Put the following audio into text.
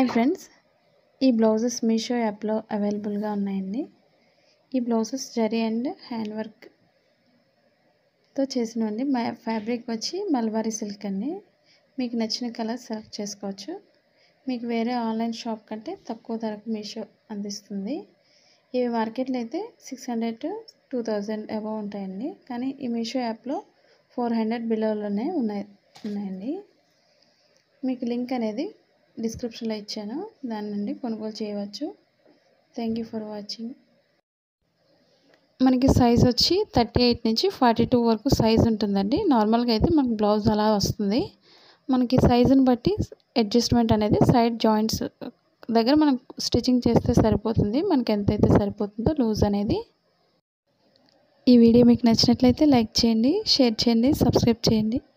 hi friends ఈ blouses Meesho యాప్లో అవైలబుల్గా ఉన్నాయండి ఈ బ్లౌజెస్ జరీ అండ్ హ్యాండ్ వర్క్తో చేసినవండి మా ఫ్యాబ్రిక్ వచ్చి మల్బారీ సిల్క్ అండి మీకు నచ్చిన కలర్ సెలెక్ట్ చేసుకోవచ్చు మీకు వేరే ఆన్లైన్ షాప్ కంటే తక్కువ ధరకు మీషో అందిస్తుంది ఇవి మార్కెట్లో అయితే six hundred to two thousand above ఉంటాయండి కానీ ఈ మీషో యాప్లో ఫోర్ హండ్రెడ్ బిలోలోనే ఉన్నాయి ఉన్నాయండి మీకు లింక్ అనేది డిస్క్రిప్షన్లో ఇచ్చాను దాని నుండి కొనుగోలు చేయవచ్చు థ్యాంక్ యూ ఫర్ వాచింగ్ మనకి సైజ్ వచ్చి థర్టీ ఎయిట్ నుంచి ఫార్టీ టూ వరకు సైజ్ ఉంటుందండి నార్మల్గా అయితే మనకి బ్లౌజ్ అలా వస్తుంది మనకి సైజుని బట్టి అడ్జస్ట్మెంట్ అనేది సైడ్ జాయింట్స్ దగ్గర మనం స్టిచ్చింగ్ చేస్తే సరిపోతుంది మనకి ఎంతైతే సరిపోతుందో లూజ్ అనేది ఈ వీడియో మీకు నచ్చినట్లయితే లైక్ చేయండి షేర్ చేయండి సబ్స్క్రైబ్ చేయండి